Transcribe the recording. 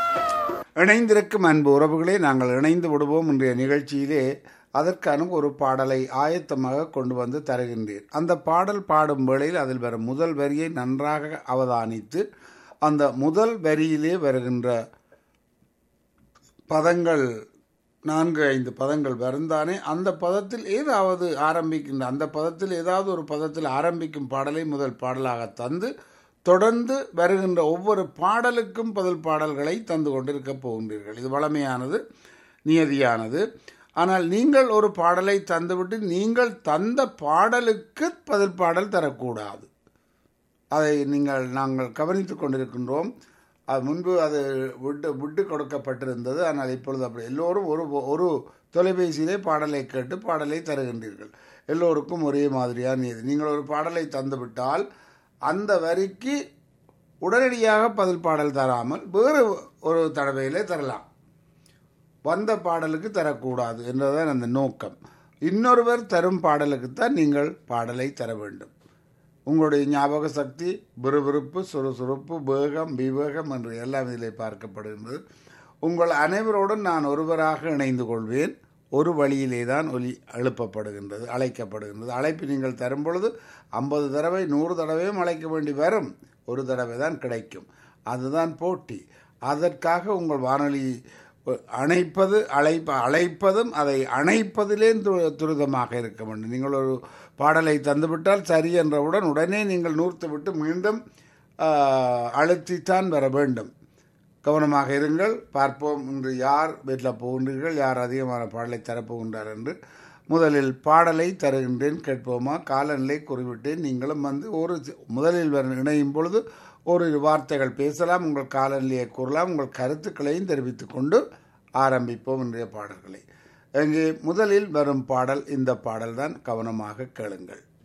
இணைந்திருக்கும் அன்பு உறவுகளே நாங்கள் இணைந்து விடுவோம் இன்றைய நிகழ்ச்சியிலே அதற்கான ஒரு பாடலை ஆயத்தமாக கொண்டு வந்து தருகின்றேன் அந்த பாடல் பாடும் வேளையில் அதில் வரும் முதல் வரியை நன்றாக அவதானித்து அந்த முதல் வரியிலே வருகின்ற பதங்கள் நான்கு ஐந்து பதங்கள் வருந்தானே அந்த பதத்தில் ஏதாவது ஆரம்பிக்கின்ற அந்த பதத்தில் ஏதாவது ஒரு பதத்தில் ஆரம்பிக்கும் பாடலை முதல் பாடலாக தந்து தொடர்ந்து வருகின்ற ஒவ்வொரு பாடலுக்கும் பதில் பாடல்களை தந்து கொண்டிருக்க போகின்றீர்கள் இது வளமையானது நியதியானது ஆனால் நீங்கள் ஒரு பாடலை தந்துவிட்டு நீங்கள் தந்த பாடலுக்கு பதில் பாடல் தரக்கூடாது அதை நீங்கள் நாங்கள் கவனித்துக் கொண்டிருக்கின்றோம் அது முன்பு அது விட்டு விட்டு கொடுக்கப்பட்டிருந்தது ஆனால் இப்பொழுது அப்படி எல்லோரும் ஒரு ஒரு தொலைபேசியிலே பாடலை கேட்டு பாடலை தருகின்றீர்கள் எல்லோருக்கும் ஒரே மாதிரியான இது நீங்கள் ஒரு பாடலை தந்துவிட்டால் அந்த வரிக்கு உடனடியாக பதில் பாடல் தராமல் வேறு ஒரு தடவையிலே தரலாம் வந்த பாடலுக்கு தரக்கூடாது என்றுதான் அந்த நோக்கம் இன்னொருவர் தரும் பாடலுக்குத்தான் நீங்கள் பாடலை தர வேண்டும் உங்களுடைய ஞாபக சக்தி விறுவிறுப்பு சுறுசுறுப்பு வேகம் விவேகம் என்று எல்லாம் இதிலே பார்க்கப்படுகின்றது உங்கள் அனைவரோடும் நான் ஒருவராக இணைந்து கொள்வேன் ஒரு வழியிலே தான் ஒலி எழுப்பப்படுகின்றது அழைக்கப்படுகின்றது அழைப்பு நீங்கள் தரும் பொழுது ஐம்பது தடவை நூறு தடவையும் அழைக்க வேண்டி வரும் ஒரு தடவை தான் கிடைக்கும் அதுதான் போட்டி அதற்காக உங்கள் வானொலி அணைப்பது அழைப்ப அழைப்பதும் அதை அணைப்பதிலே து- துரிதமாக இருக்க வேண்டும் நீங்கள் ஒரு பாடலை தந்துவிட்டால் சரி என்றவுடன் உடனே நீங்கள் நூர்த்து விட்டு மீண்டும் ஆஹ், அழுத்தித்தான் வர வேண்டும் கவனமாக இருங்கள் பார்ப்போம் இன்று யார் வீட்டில் போகின்றீர்கள் யார் அதிகமான பாடலை தரப்போகின்றார் என்று முதலில் பாடலை தருகின்றேன் கேட்போமா காலநிலை குறிவிட்டேன் நீங்களும் வந்து ஒரு சி- முதலில் வர இணையும் பொழுது ஒரு வார்த்தைகள் பேசலாம் உங்கள் காலநிலையை கூறலாம் உங்கள் கருத்துக்களையும் தெரிவித்துக் கொண்டு ஆரம்பிப்போம் இன்றைய பாடல்களை இங்கே முதலில் வரும் பாடல் இந்த பாடல்தான் கவனமாக கேளுங்கள்